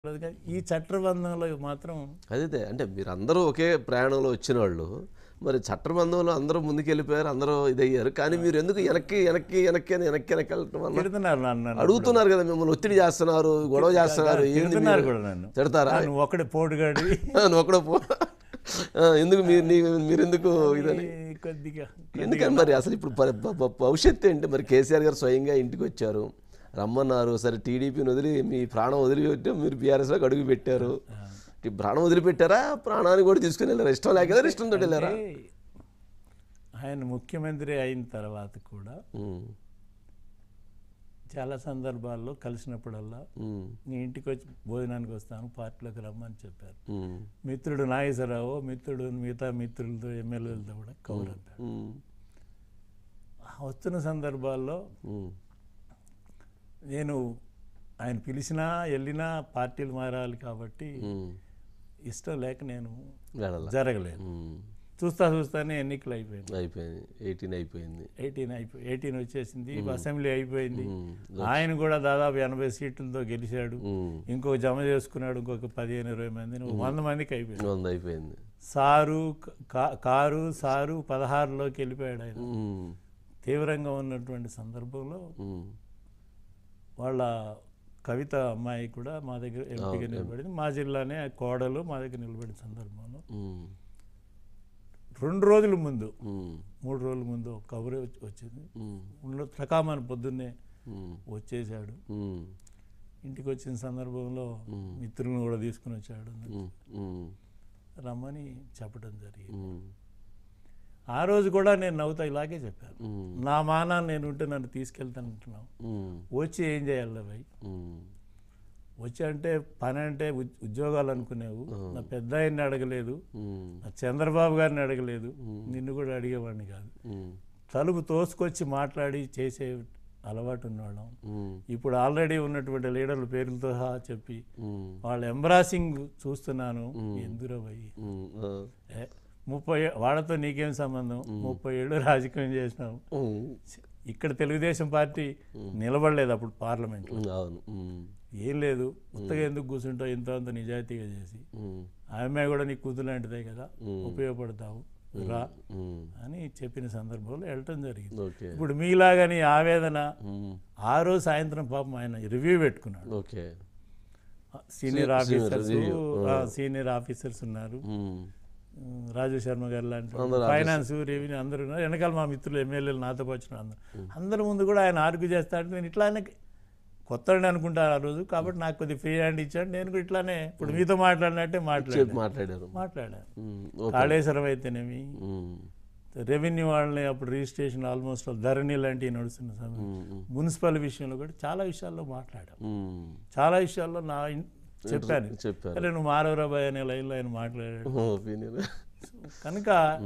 లేదు కానీ ఈ చట్టబంధంలో మాత్రం అదే అంటే మీరు అందరూ ఒకే ప్రయాణంలో వచ్చిన వాళ్ళు మరి చట్టబంధంలో అందరూ ముందుకెళ్ళిపోయారు అందరూ ఇదయ్యారు కానీ మీరు ఎందుకు వెనక్కి వెనక్కి వెనక్కి అని వెనక్కి వెనక్కి వెళ్ళటం వల్ల తిడుతున్నారు నన్ను అడుగుతున్నారు కదా మిమ్మల్ని ఒత్తిడి చేస్తున్నారు గొడవ చేస్తున్నారు ఏంది తిడుతున్నారు మీరు? కూడా నన్ను తిడతారా ఆ, నువ్వు ఒక్కడే పోటుగాడి నువ్వు ఒకడే పో ఆ, ఎందుకు మీరు నీ- మీరు ఎందుకు ఇదని కొద్దిగా ఎందుకని మరి అసలు ఇప్పుడు ప- ప- ప- భవిష్యత్తు ఏంటి మరి కేసీఆర్ గారు స్వయంగా ఇంటికి వచ్చారు రమ్మన్నారు సరే టీడీపీని వదిలి మీ ప్రాణం వదిలిపెట్టి మీరు బీఆర్ఎస్లోకి అడుగు పెట్టారు ఈ ప్రాణం వదిలిపెట్టారా ప్రాణాన్ని కూడా తీసుకుని వెళ్ళారా ఇష్టం లేక కదా ఇష్టంతో వెళ్ళారా అంటే ఆయన ముఖ్యమంత్రి అయిన తర్వాత కూడా ఉమ్, చాలా సందర్భాల్లో కలిసినప్పుడల్లా ఉమ్, నీ ఇంటికి వచ్చి భోజనానికి వస్తాను పార్టీలోకి రమ్మని చెప్పారు ఉమ్, మిత్రుడు నాగేశ్వరరావు మిత్రుడు మిగతా మిత్రులతో ఎమ్మెల్యేలతో కూడా కౌరవ్వారు ఉమ్, వస్తున్న సందర్భాల్లో ఉమ్, నేను ఆయన పిలిచినా వెళ్ళినా పార్టీలు మారాలి కాబట్టి ఉమ్. ఇష్టం లేక నేను వెళ్ళాలా జరగలేదు ఉమ్, చూస్తా చూస్తానే ఎన్నికలు అయిపోయింది అయిపోయింది ఎయిటీన్ అయిపోయింది ఎయిటీన్ అయిపోయి ఎయిటీన్ వచ్చేసింది అసెంబ్లీ అయిపోయింది ఉమ్, ఆయన కూడా దాదాపు ఎనభై సీట్లతో గెలిచాడు ఉమ్, ఇంకొక జమ చేసుకున్నాడు ఇంకొక పదిహేను ఇరవై మందిని ఒక వంద మందికి అయిపోయింది వంద అయిపోయింది సారు కా- కారు సారు పదహారులోకి వెళ్ళిపోయాడు ఆయన ఉమ్, తీవ్రంగా ఉన్నటువంటి సందర్భంలో ఉమ్, వాళ్ళ కవిత అమ్మాయి కూడా మా దగ్గర ఎంపీగా నిలబడింది మా జిల్లానే ఆ కోడలు మా దగ్గర నిలబడిన సందర్భంలో ఉమ్, రెండు రోజుల ముందు ఉమ్, మూడు రోజుల ముందు ఒక కబురే వచ్చి- వచ్చింది ఉమ్, ఉన్న ప్రకామాన్ని పొద్దున్నే ఉమ్, వచ్చేసాడు ఉమ్, ఇంటికి వచ్చిన సందర్భంలో మిత్రులను కూడా తీసుకుని వచ్చాడు ఉమ్, ఉమ్, రమ్మని చెప్పడం జరిగింది ఉమ్, ఆ రోజు కూడా నేను నవ్వుతా ఇలాగే చెప్పాను ఉమ్, నా మానాన్ని నేను ఉంటే నన్ను తీసుకెళ్తానంటున్నావు ఉమ్, వచ్చి ఏం చేయాలి భయ్ ఉమ్, వచ్చి అంటే పని అంటే ఉద్- ఉద్యోగాలు అనుకునేవు నా పెద్ద ఆయన్ని అడగలేదు ఉమ్, నా చంద్రబాబు గారిని అడగలేదు నిన్ను కూడా అడిగేవాడిని కాదు ఉమ్, తలుపు తోసుకొచ్చి మాట్లాడి చేసే అలవాటు ఉన్నవాళ్ళం ఉమ్, ఇప్పుడు ఆల్రెడీ ఉన్నటువంటి లీడర్ల పేర్లతో సహా చెప్పి ఉమ్, వాళ్ళ ఎంబ్రాసింగ్ చూస్తున్నాను ఎందులో పోయి ఉమ్, ఆ, ఏ, ముప్పై ఏ- వాళ్ళతో నీకేం సంబంధం ముప్పై ఏళ్ళు రాజకీయం చేసినావు ఉమ్, ఇక్కడ తెలుగుదేశం పార్టీ నిలబడలేదు అప్పుడు పార్లమెంట్ ఉమ్, అవును ఉమ్, ఏం లేదు కొత్తగా ఎందుకు కూర్చుంటావు ఇంత అంత నిజాయితీగా చేసి ఉమ్, ఆ అమ్మాయి కూడా నీ కూతురు లాంటిదే కదా ఉపయోగపడతావు రా ఉమ్, అని చెప్పిన సందర్భంలో వెళ్ళటం జరిగింది ఓకే ఇప్పుడు మీలాగా నీ ఆవేదన ఉమ్, ఆ రోజు సాయంత్రం పాపం ఆయన రివ్యూ పెట్టుకున్నాడు okay senior officers review. Senior officers ఉన్నారు ఉమ్, ఉమ్, రాజు శర్మ గారు లాంటి అందరూ ఫైనాన్స్ రెవెన్యూ అందరూ ఉన్నారు వెనకాల మా మిత్రులు ఎమ్మెల్యేలు నాతో పాటు వచ్చిన అందరూ అందరి ముందు కూడా ఆయన ఆర్గ్యూ చేస్తాడు నేను ఇట్లానే కొత్తని అనుకుంటాను ఆ రోజు కాబట్టి నాకు కొద్దిగా ఫ్రీ హ్యాండ్ ఇచ్చాడు నేను కూడా ఇట్లానే ఇప్పుడు మీతో మాట్లాడినట్టే చెప్పి మాట్లాడాను మాట్లాడారు మాట్లాడాను ఉమ్, ఓకే కాళేశ్వరం అయితేనేమి ఉమ్, రెవెన్యూ వాళ్ళని అప్పుడు రిజిస్ట్రేషన్ ఆల్మోస్ట్ ధరణి లాంటివి నడుస్తున్న సమయం ఉమ్, ఉమ్, మున్సిపల్ విషయంలో కూడా చాలా విషయాల్లో మాట్లాడాం ఉమ్, చాలా విషయాల్లో నా ఇన్- చెప్పాను చెప్పారు అరే నువ్వు మారవరాబాయ్ అనే లైన్లో ఆయన మాట్లాడాడు ఒపీనియన్ కనుక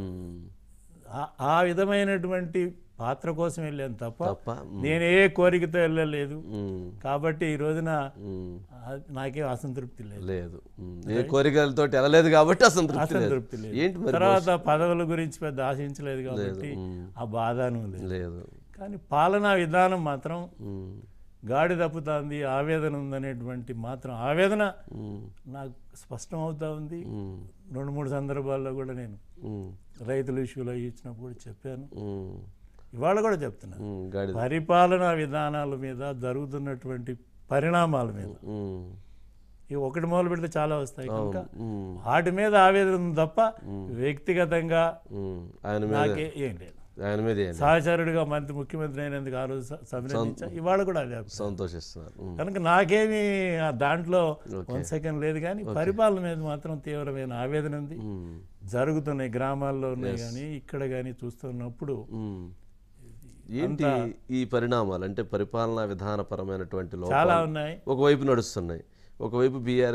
ఆ- ఆ విధమైనటువంటి పాత్ర కోసం వెళ్ళాను తప్ప తప్ప నేను ఏ కోరికతో వెళ్ళలేదు ఉమ్, కాబట్టి ఈ రోజున ఉమ్, ఆ- నాకేం అసంతృప్తి లేదు లేదు ఉమ్, ఏ కోరికలతో వెళ్ళలేదు కాబట్టి అసంతృప్తి లేదు అసంతృప్తి లేదు ఏంటి మరి తర్వాత పదవుల గురించి పెద్ద ఆశించలేదు కాబట్టి ఉమ్, ఆ బాధను లేదు లేదు కానీ పాలనా విధానం మాత్రం ఉమ్, గాడి తప్పుతుంది ఆవేదన ఉందనేటువంటి మాత్రం ఆవేదన ఉమ్, నాకు స్పష్టం అవుతా ఉంది ఉమ్, రెండు మూడు సందర్భాల్లో కూడా నేను ఉమ్, రైతుల ఇష్యూలో ఇచ్చినప్పుడు కూడా చెప్పాను ఉమ్, ఇవాళ కూడా చెప్తున్నాను ఉమ్, గాడిద పరిపాలనా విధానాల మీద జరుగుతున్నటువంటి పరిణామాల మీద ఉమ్, ఇవి ఒకటి మొదలు పెడితే చాలా వస్తాయి కనుక ఉమ్, వాటి మీద ఆవేదన ఉంది తప్ప వ్యక్తిగతంగా ఉమ్, ఆయన మీద నాకే ఏం లేదు ఆయన మీద ఏం లేదు. సహచరుడిగా మంత్రి ముఖ్యమంత్రి అయినందుకు ఆ రోజు స- అభినందించా ఇవాళ కూడా అదే అభిప్రాయం. సంతోషిస్తున్నారు ఉమ్, కనుక నాకేమీ ఆ దాంట్లో వన్ సెకండ్ లేదు కానీ పరిపాలన మీద మాత్రం తీవ్రమైన ఆవేదన ఉంది ఉమ్, జరుగుతున్నాయి గ్రామాల్లో ఉన్నాయి కానీ ఇక్కడ కానీ చూస్తున్నప్పుడు ఉమ్. ఏంటి ఈ పరిణామాలు అంటే పరిపాలనా విధానపరమైనటువంటి చాలా లోపాలు ఉన్నాయి ఒకవైపు నడుస్తున్నాయి ఒకవైపు బీఆర్ఎస్